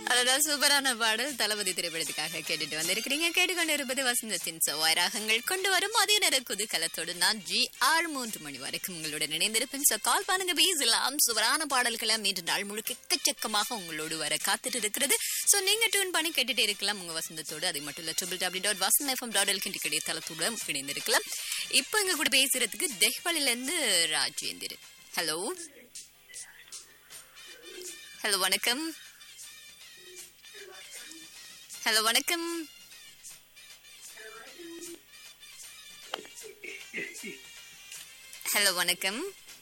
அதான் சூப்பரான பாடல் தளபதி திரைப்படத்துக்காக கேட்டுட்டு வந்திருக்கிறீங்க கேட்டுக்கொண்டு இருப்பது வசந்தத்தின் செவ்வாய் ராகங்கள் கொண்டு வரும் அதே நேர குதூகலத்தோடு நான் ஜி ஆறு மூன்று மணி வரைக்கும் உங்களுடன் இணைந்திருப்பேன் So, கால் பண்ணுங்க பேசலாம் சூப்பரான பாடல்களை மீண்டு நாள் முழுக்க எக்கச்சக்கமாக உங்களோடு வர காத்துட்டு இருக்கிறது சோ நீங்க டியூன் பண்ணி கேட்டுட்டே இருக்கலாம் உங்க வசந்தத்தோடு அது மட்டும் இல்ல triple W dot Vasanth FM dot எல்கின்ற கிடை தளத்தோட இணைந்திருக்கலாம் இப்போ எங்க கூட பேசுறதுக்கு தெஹ்வாலில இருந்து ராஜேந்திரன் ஹலோ ஹலோ வணக்கம் ஹலோ வணக்கம் ஹலோ வணக்கம்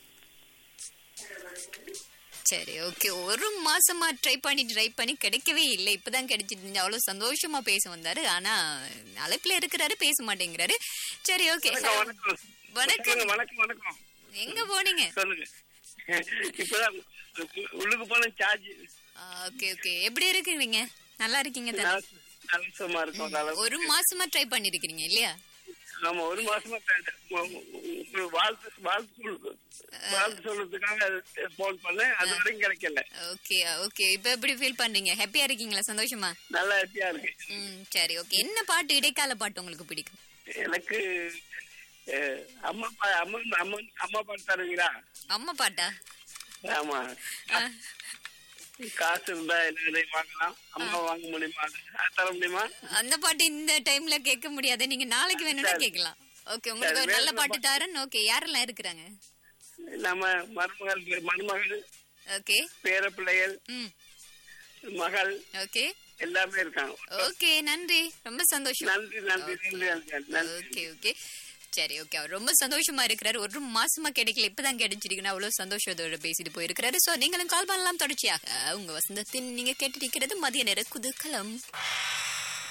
சரி ஓகே ஒரு மாசமா ட்ரை பண்ணி ட்ரை பண்ணி கிடைக்கவே இல்லை இப்பதான் கிடைச்சிட்டு இருந்துச்சு அவ்வளவு சந்தோஷமா பேச வந்தாரு ஆனா அழைப்புல இருக்கிறாரு பேச மாட்டேங்கிறாரு சரி ஓகே வணக்கம் வணக்கம் வணக்கம் சொல்லுங்க, வணக்கம் வணக்கம் எங்க போனீங்க சொல்லுங்க இப்பதான் உள்ளுக்கு போன சார்ஜ் ஓகே ஓகே எப்படி இருக்கிறீங்க நல்லா இருக்கீங்க தானே நலசமா இருக்கும் நலம். ஒரு மாசமா ட்ரை பண்ணிருக்கீங்க இல்லையா ஆமா ஒரு மாசமா பே- உ- உ- உங்களுக்கு வாழ்த்து வாழ்த்து சொல்லு- வாழ்த்து சொல்றதுக்காக போன் பண்ணேன் அது வரைக்கும் கிடைக்கல ஓகே ஓகே இப்போ எப்படி ஃபீல் பண்றீங்க ஹாப்பியா இருக்கீங்களா சந்தோஷமா நல்லா ஹாப்பியா இருக்கு ம் சரி ஓகே என்ன பாட்டு இடைக்கால பாட்டு உங்களுக்கு பிடிக்கும் எனக்கு அஹ், அம்மா பா- அம்மா அம்மா அம்மா பாட்டு தருவீங்களா அம்மா பாட்டா ஆமா ஆ, காசு இருந்தா எல்லாரையும் வாங்கலாம் அம்மா வாங்க முடியுமா அது தர முடியுமா அந்த பாட்டு இந்த டைம்ல கேட்க முடியாது நீங்க நாளைக்கு வேணும்னா கேட்கலாம் ஓகே உங்களுக்கு ஒரு நல்ல பாட்டு தரேன் ஓகே யாரெல்லாம் இருக்கிறாங்க நம்ம மருமகள் மருமகள் ஓகே பேர பிள்ளைகள் ம் மகள் ஓகே எல்லாமே இருக்காங்க ஓகே நன்றி ரொம்ப சந்தோஷம் நன்றி நன்றி நன்றி நன்றி நன்றி ஓகே ஓகே சரி ஓகே அவர் ரொம்ப சந்தோஷமா இருக்கிறாரு ஒரு மாசமா கிடைக்கல இப்பதான் கிடைச்சிருக்குன்னு அவ்வளவு சந்தோஷத்தோட பேசிட்டு போயிருக்கிறாரு சோ நீங்களும் கால் பண்ணலாம் தொடர்ச்சியாக உங்க வசந்தத்தின் நீங்க கேட்டிருக்கிறது மதிய நேர குதூகலம்